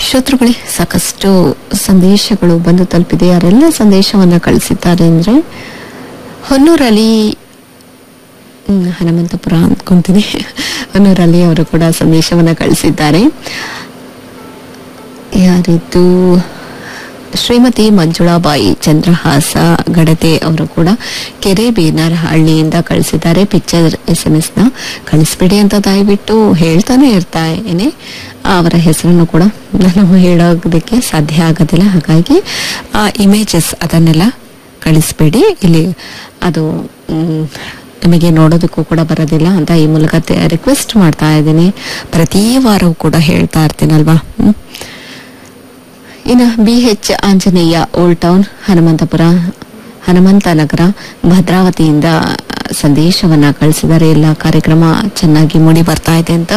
ಶ್ರೋತೃಗಳೇ ಸಾಕಷ್ಟು ಸಂದೇಶಗಳು ಬಂದು ತಲುಪಿದೆ ಯಾರೆಲ್ಲ ಸಂದೇಶವನ್ನ ಕಳಿಸಿದ್ದಾರೆ ಅಂದ್ರೆ ಹೊನ್ನೂರಲ್ಲಿ ಹ್ಮ್, ಹನುಮಂತಪುರ ಅಂದ್ಕೊಂತೀನಿ ಹೊನ್ನೂರಲ್ಲಿ ಅವರು ಕೂಡ ಸಂದೇಶವನ್ನ ಕಳಿಸಿದ್ದಾರೆ ಯಾರಿದ್ದು ಶ್ರೀಮತಿ ಮಂಜುಳಾಬಾಯಿ ಚಂದ್ರಹಾಸ ಗಡತೆ ಅವರು ಕೂಡ ಕೆರೆ ಹಳ್ಳಿಯಿಂದ ಕಳಿಸಿದ್ದಾರೆ ಪಿಕ್ಚರ್ ಎಸ್ ಎಂ ಎಸ್ ನ ಕಳಿಸ್ಬಿಡಿ ಅಂತ ದಯವಿಟ್ಟು ಹೇಳ್ತಾನೆ ಇರ್ತಾ ಏನೇ ಅವರ ಹೆಸರನ್ನು ಕೂಡ ನಾನು ಹೇಳೋದಕ್ಕೆ ಸಾಧ್ಯ ಆಗೋದಿಲ್ಲ ಹಾಗಾಗಿ ಆ ಇಮೇಜಸ್ ಅದನ್ನೆಲ್ಲ ಕಳಿಸ್ಬೇಡಿ ಇಲ್ಲಿ ಅದು ಮ್, ನಮಗೆ ನೋಡೋದಕ್ಕೂ ಕೂಡ ಬರೋದಿಲ್ಲ ಅಂತ ಈ ಮೂಲಕ ರಿಕ್ವೆಸ್ಟ್ ಮಾಡ್ತಾ ಇದ್ದೀನಿ ಪ್ರತಿ ವಾರವೂ ಕೂಡ ಹೇಳ್ತಾ ಇರ್ತೀನಲ್ವಾ ಹ್ಮ್ ಇನ್ನು B H Anjaneya old town Hanumanthapura Hanumantha Nagara ಭದ್ರಾವತಿಯಿಂದ ಸಂದೇಶವನ್ನ ಕಳಿಸಿದ್ದಾರೆ ಎಲ್ಲ ಕಾರ್ಯಕ್ರಮ ಚೆನ್ನಾಗಿ ಮೂಡಿ ಬರ್ತಾ ಇದೆ ಅಂತ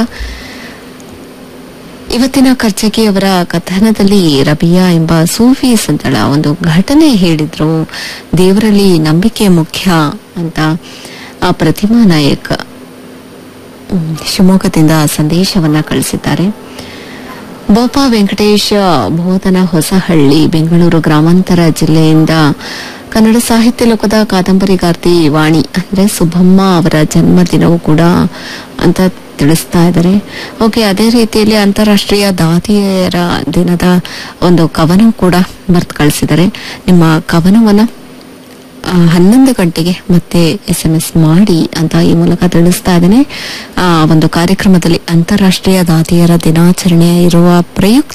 ಇವತ್ತಿನ ಖರ್ಚಗಿ ಅವರ ಕಥನದಲ್ಲಿ ರಬಿಯಾ ಎಂಬ ಸೂಫಿ ಸಂತಳ ಒಂದು ಘಟನೆ ಹೇಳಿದ್ರು ದೇವರಲ್ಲಿ ನಂಬಿಕೆ ಮುಖ್ಯ ಅಂತ ಆ ಪ್ರತಿಮಾ ನಾಯಕ್ ಹ್ಮ್, ಶಿವಮೊಗ್ಗದಿಂದ ಸಂದೇಶವನ್ನ ಕಳಿಸಿದ್ದಾರೆ ಬೋಪಾ ವೆಂಕಟೇಶ ಬೋಧನ ಹೊಸಹಳ್ಳಿ ಬೆಂಗಳೂರು ಗ್ರಾಮಾಂತರ ಜಿಲ್ಲೆಯಿಂದ ಕನ್ನಡ ಸಾಹಿತ್ಯ ಲೋಕದ ಕಾದಂಬರಿಗಾರ್ತಿ ವಾಣಿ ಅಂದ್ರೆ ಸುಬ್ಬಮ್ಮ ಅವರ ಜನ್ಮದಿನವೂ ಕೂಡ ಅಂತ ತಿಳಿಸ್ತಾ ಇದ್ದಾರೆ ಓಕೆ ಅದೇ ರೀತಿಯಲ್ಲಿ ಅಂತಾರಾಷ್ಟ್ರೀಯ ದಾದಿಯರ ದಿನದ ಒಂದು ಕವನ ಕೂಡ ಬರ್ತ್ ಕಳಿಸಿದ್ದಾರೆ ನಿಮ್ಮ ಕವನವನ್ನ ಆ, ಹನ್ನೊಂದು ಗಂಟೆಗೆ ಮತ್ತೆ ಎಸ್ ಎಂ ಎಸ್ ಮಾಡಿ ಅಂತ ಈ ಮೂಲಕ ತಿಳಿಸ್ತಾ ಇದ್ದೇನೆ ಆ ಒಂದು ಕಾರ್ಯಕ್ರಮದಲ್ಲಿ ಅಂತಾರಾಷ್ಟ್ರೀಯ ದಾದಿಯರ ದಿನಾಚರಣೆ ಇರುವ ಪ್ರಯುಕ್ತ